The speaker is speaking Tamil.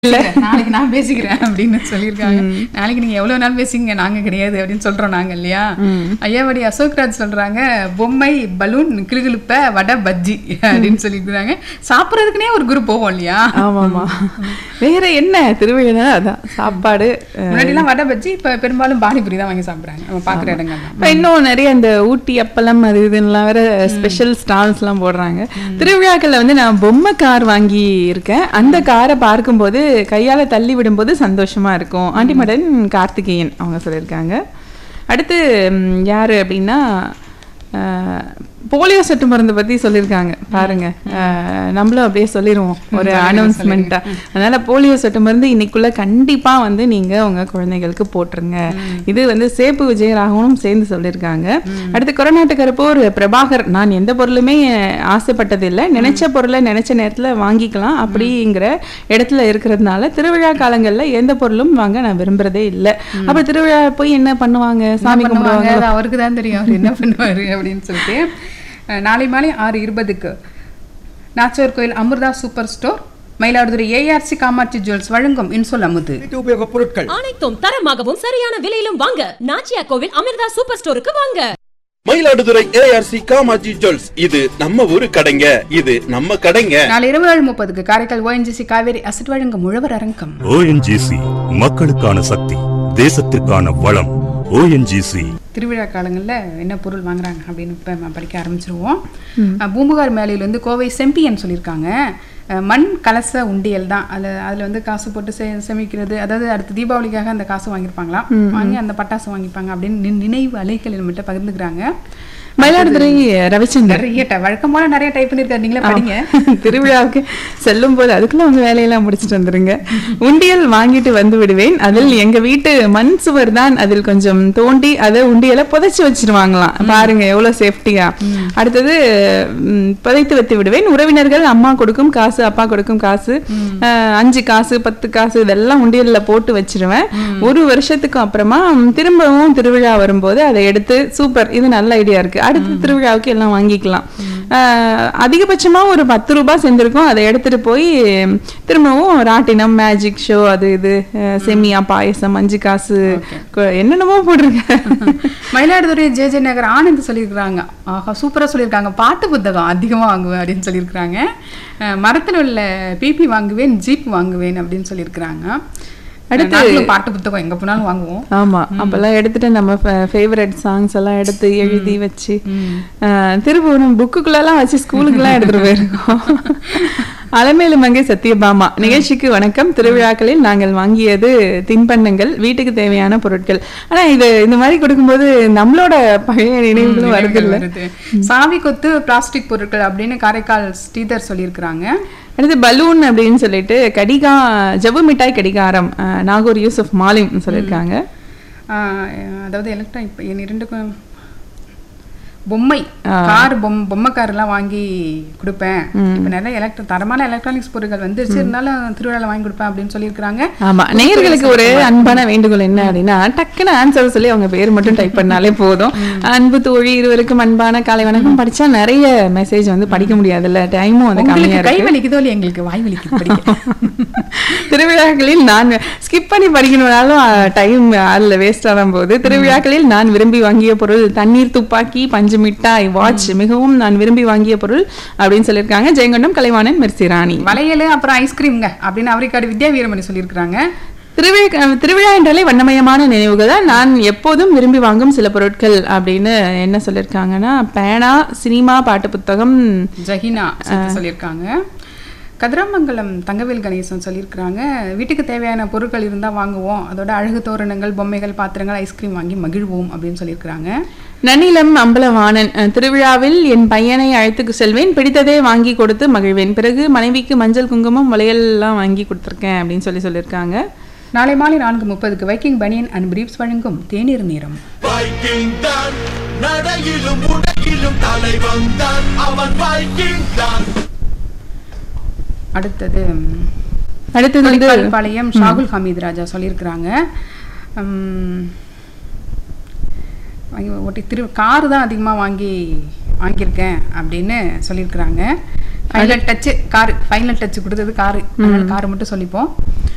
நாளைக்கு நான் பேசிக்கிறேன் அப்படின்னு சொல்லியிருக்காங்க நாளைக்கு நீங்க எவ்வளவு நாள் பேசிங்க நாங்க கிடையாது அப்படின்னு சொல்றோம் நாங்க இல்லையா ஐயாவடி அசோக்ராஜ் சொல்றாங்க பொம்மை பலூன் கிளுகிழுப்ப வடை பஜ்ஜி அப்படின்னு சொல்லியிருக்காங்க சாப்பிட்றதுக்குனே ஒரு குரூப் போவோம் இல்லையா ஆமாமா வேற என்ன திருவிழா அதான் சாப்பாடு முன்னாடி எல்லாம் வடை பஜ்ஜி இப்ப பெரும்பாலும் பானிபூரி தான் வாங்கி சாப்பிடுறாங்க நம்ம பாக்குற இடங்கள்லாம் இப்ப இன்னும் நிறைய இந்த ஊட்டி அப்பளம் அது இதுலாம் வேற ஸ்பெஷல் ஸ்டால்ஸ் எல்லாம் போடுறாங்க திருவிழாக்கள்ல வந்து நான் பொம்மை கார் வாங்கி இருக்கேன் அந்த காரை பார்க்கும்போது கையால தள்ளி விடும்போது சந்தோஷமா இருக்கும் ஆண்டிமடன் கார்த்திகேயன் அவங்க சொல்லியிருக்காங்க அடுத்து ம், யாரு அப்படின்னா அஹ், போலியோ சொட்டு மருந்து பத்தி சொல்லியிருக்காங்க பாருங்க அஹ், நம்மளும் அப்படியே சொல்லிடுவோம் ஒரு அனௌன்ஸ்மெண்ட்டா அதனால போலியோ சொட்டு மருந்து இன்னைக்குள்ள கண்டிப்பா வந்து நீங்க உங்க குழந்தைகளுக்கு போட்டுருங்க இது வந்து சேப்பு விஜயராகவும் சேர்ந்து சொல்லியிருக்காங்க அடுத்து கொரநாட்டு கருப்பூர் பிரபாகர் நான் எந்த பொருளுமே ஆசைப்பட்டது இல்லை நினைச்ச பொருளை நினைச்ச நேரத்துல வாங்கிக்கலாம் அப்படிங்கிற இடத்துல இருக்கிறதுனால திருவிழா காலங்கள்ல எந்த பொருளும் வாங்க நான் விரும்புறதே இல்லை அப்ப திருவிழா போய் என்ன பண்ணுவாங்க சாமி என்ன கும்பிடுவாங்க பண்ணுவாங்க அது அவருக்கு தான் தெரியும் அவர் என்ன பண்ணுவாரு அப்படின்னு சொல்லிட்டு அஹ், நாளை மாலை ஆறு இருபதுக்கு நாச்சோர் கோயில் Amirtha super store Mayiladuthurai ARC Kamatchi jewels வழங்கும் இன்சொல் அமுது வீட்டு உபயோகப் பொருட்கள் அனைத்தும் தரமாகவும் சரியான விலையிலும் வாங்க நாச்சியா கோவில் அமிர்தா சூப்பர் ஸ்டோருக்கு வாங்க மயிலாடுதுறை ஏஆர்சி காமாஜி ஜுவல்ஸ் இது நம்ம ஊரு கடைங்க இது நம்ம கடைங்க நாளை இரவு ஏழு முப்பதுக்கு காரைக்கால் ஓஎன்ஜிசி காவேரி அசட் வழங்கும் உழவர் அரங்கம் ஓஎன்ஜிசி மக்களுக்கான சக்தி தேசத்திற்கான வளம் ஓஎன்ஜிசி திருவிழா காலங்களில் என்ன பொருள் வாங்குறாங்க அப்படின்னு இப்போ நம்ம படிக்க ஆரம்பிச்சிருவோம் அஹ், பூம்புகார் மேலையிலேருந்து கோவை செம்பியன் சொல்லியிருக்காங்க அஹ், மண் கலச உண்டியல் தான் அதில் அதில் வந்து காசு போட்டு சே சேமிக்கிறது அதாவது அடுத்த தீபாவளிக்காக அந்த காசு வாங்கியிருப்பாங்களாம் வாங்கி அந்த பட்டாசு வாங்கிப்பாங்க அப்படின்னு நி- நினைவு அலைகள் நம்மகிட்ட பகிர்ந்துக்கிறாங்க மயிலாடுதுறை ரவிச்சந்தர் நிறைய ட- வழக்கம் போல நிறைய டைப் பண்ணியிருக்காரு நீங்களே படிங்க திருவிழாவுக்கு செல்லும் போது அதுக்குள்ள உங்க வேலையெல்லாம் முடிச்சிட்டு வந்துருங்க உண்டியல் வாங்கிட்டு வந்து விடுவேன் அதில் எங்க வீட்டு மண் சுவர் தான் அதில் கொஞ்சம் தோண்டி அதை உண்டியலை புதைச்சு வச்சிருவாங்களாம் பாருங்க எவ்வளவு சேஃப்டியா அடுத்தது ம், புதைத்து வைத்து விடுவேன் உறவினர்கள் அம்மா கொடுக்கும் காசு அப்பா கொடுக்கும் காசு அஹ், அஞ்சு காசு பத்து காசு இதெல்லாம் உண்டியல்ல போட்டு வச்சிருவேன் ஒரு வருஷத்துக்கு அப்புறமா ம், திரும்பவும் திருவிழா வரும்போது அதை எடுத்து சூப்பர் இது நல்ல ஐடியா இருக்கு அடுத்த திருவிழாவுக்கு எல்லாம் வாங்கிக்கலாம் ஆஹ் அதிகபட்சமா ஒரு பத்து ரூபாய் செஞ்சிருக்கோம் அதை எடுத்துட்டு போய் ம், திரும்பவும் ராட்டினம் மேஜிக் ஷோ அது இது அஹ், செமியா பாயசம் அஞ்சு காசு கொ- என்னென்னமோ போட்டிருக்கேன் மயிலாடுதுறை ஜே ஜே நகர் ஆனந்த் சொல்லியிருக்கிறாங்க ஆஹா சூப்பராக சொல்லியிருக்காங்க பாட்டு புத்தகம் அதிகமாக வாங்குவேன் அப்படின்னு சொல்லியிருக்கிறாங்க அஹ் மரத்தில் உள்ள பிபி வாங்குவேன் ஜீப் வாங்குவேன் அப்படின்னு சொல்லியிருக்கிறாங்க அடுத்து- நாங்களும் பாட்டு புத்தகம் எங்கே போனாலும் வாங்குவோம் ஆமா அப்பெல்லாம் எடுத்துட்டு நம்ம ஃபேவரட் சாங்ஸ் எல்லாம் எடுத்து எழுதி வச்சு அஹ், திருப்புவனம் புக்குக்குள்ளெல்லாம் வச்சு ஸ்கூலுக்குலாம் எடுத்துட்டு போயிருக்கோம் அலமேலு மங்கை சத்யபாமா நிகழ்ச்சிக்கு வணக்கம் திருவிழாக்களில் நாங்கள் வாங்கியது தின்பண்டங்கள் வீட்டுக்கு தேவையான பொருட்கள் ஆனா இது இந்த மாதிரி கொடுக்கும்போது நம்மளோட பழைய நினைவுகளும் வருது இல்ல வருது சாவி கொத்து பிளாஸ்டிக் பொருட்கள் அப்படின்னு காரைக்கால் ஸ்ரீதர் சொல்லியிருக்கிறாங்க அடுத்து பலூன் அப்படின்னு சொல்லிட்டு கடிகா ஜவ்வு மிட்டாய் கடிகாரம் அஹ், நாகூர் யூசுப் மாலிம் சொல்லியிருக்காங்க ஆஹ் அதாவது எலக்ட்ரானிக் என் இரண்டுக்கும் பொம்மை கார் பொம் பொம்மை கார் எல்லாம் வாங்கி கொடுப்பேன் இப்ப நிறைய எலக்ட்ர தரமான எலக்ட்ரானிக்ஸ் பொருட்கள் வந்துருச்சு இருந்தாலும் திருவிழால வாங்கி கொடுப்பேன் அப்படின்னு சொல்லியிருக்கிறாங்க ஆமா நேயர்களுக்கு ஒரு அன்பான வேண்டுகோள் என்ன அப்படின்னா டக்குன்னு ஆன்சர் சொல்லி அவங்க பேர் மட்டும் டைப் பண்ணாலே போதும் அன்பு தோழி இருவருக்கும் அன்பான காலை வணக்கம் படிச்சா நிறைய மெசேஜ் வந்து படிக்க முடியாதுல்ல டைமும் வந்து கம்மியா உங்களுக்கு கை இருக்கு வலிக்குதோ இல்லையா எங்களுக்கு வாய் வலிக்குது படிக்க திருவிழாக்களில் நான் ஸ்கிப் பண்ணி படிக்கணும்னாலும் டைம் அதுல வேஸ்ட் ஆகும் போது திருவிழாக்களில் நான் விரும்பி வாங்கிய பொருள் தண்ணீர் துப்பாக்கி பஞ்சு மிட்டாய் வாட்ச் மிகவும் நான் விரும்பி வாங்கிய பொருள் அப்படின்னு சொல்லியிருக்காங்க ஜெயங்கொண்டம் கலைவாணன் மெர்சி ராணி வளையல் அப்புறம் ஐஸ்கிரீம்ங்க அப்படின்னு அவரிக்காடு வித்யா வீரமணி சொல்லியிருக்கிறாங்க திருவிழா திருவிழா என்றாலே வண்ணமயமான நினைவுகள் தான் நான் எப்போதும் விரும்பி வாங்கும் சில பொருட்கள் அப்படின்னு என்ன சொல்லியிருக்காங்கன்னா பேனா சினிமா பாட்டு புத்தகம் ஜஹினா சேர்த்து சொல்லியிருக்காங்க கதிராமங்கலம் தங்கவேல் கணேசன் சொல்லியிருக்கிறாங்க வீட்டுக்கு தேவையான பொருட்கள் இருந்தால் வாங்குவோம் அதோட அழகு தோரணங்கள் பொம்மைகள் பாத்திரங்கள் ஐஸ்கிரீம் வாங்கி மகிழ்வோம் அப்படின்னு சொல்லியிருக்கிறாங்க நன்னிலம் அம்பலவாணன் அஹ், திருவிழாவில் என் பையனை அழைத்துக்கு செல்வேன் பிடித்ததே வாங்கி கொடுத்து மகிழ்வேன் பிறகு மனைவிக்கு மஞ்சள் குங்குமம் வளையல் எல்லாம் வாங்கி கொடுத்துருக்கேன் அப்படின்னு சொல்லி சொல்லியிருக்காங்க நாளை மாலை நான்கு முப்பதுக்கு வைக்கிங் பனியன் அண்ட் பிரீப்ஸ் வழங்கும் தேநீர் நேரம் வைக்கிங் தான் நடையிலும் உடையிலும் தலைவன் தான் அவன் வைக்கிங் தான் அடுத்தது அடுத்தது வந்து பாளையம் ஷாகுல் ஹமீத் ராஜா சொல்லியிருக்கிறாங்க உம், வாங்கி ஓட்டி திரு காரு தான் அதிகமாக வாங்கி வாங்கியிருக்கேன் அப்படின்னு சொல்லியிருக்கிறாங்க ஃபைனல் டச்சு காரு ஃபைனல் டச் கொடுத்தது காரு அதனால காரு மட்டும் சொல்லிப்போம்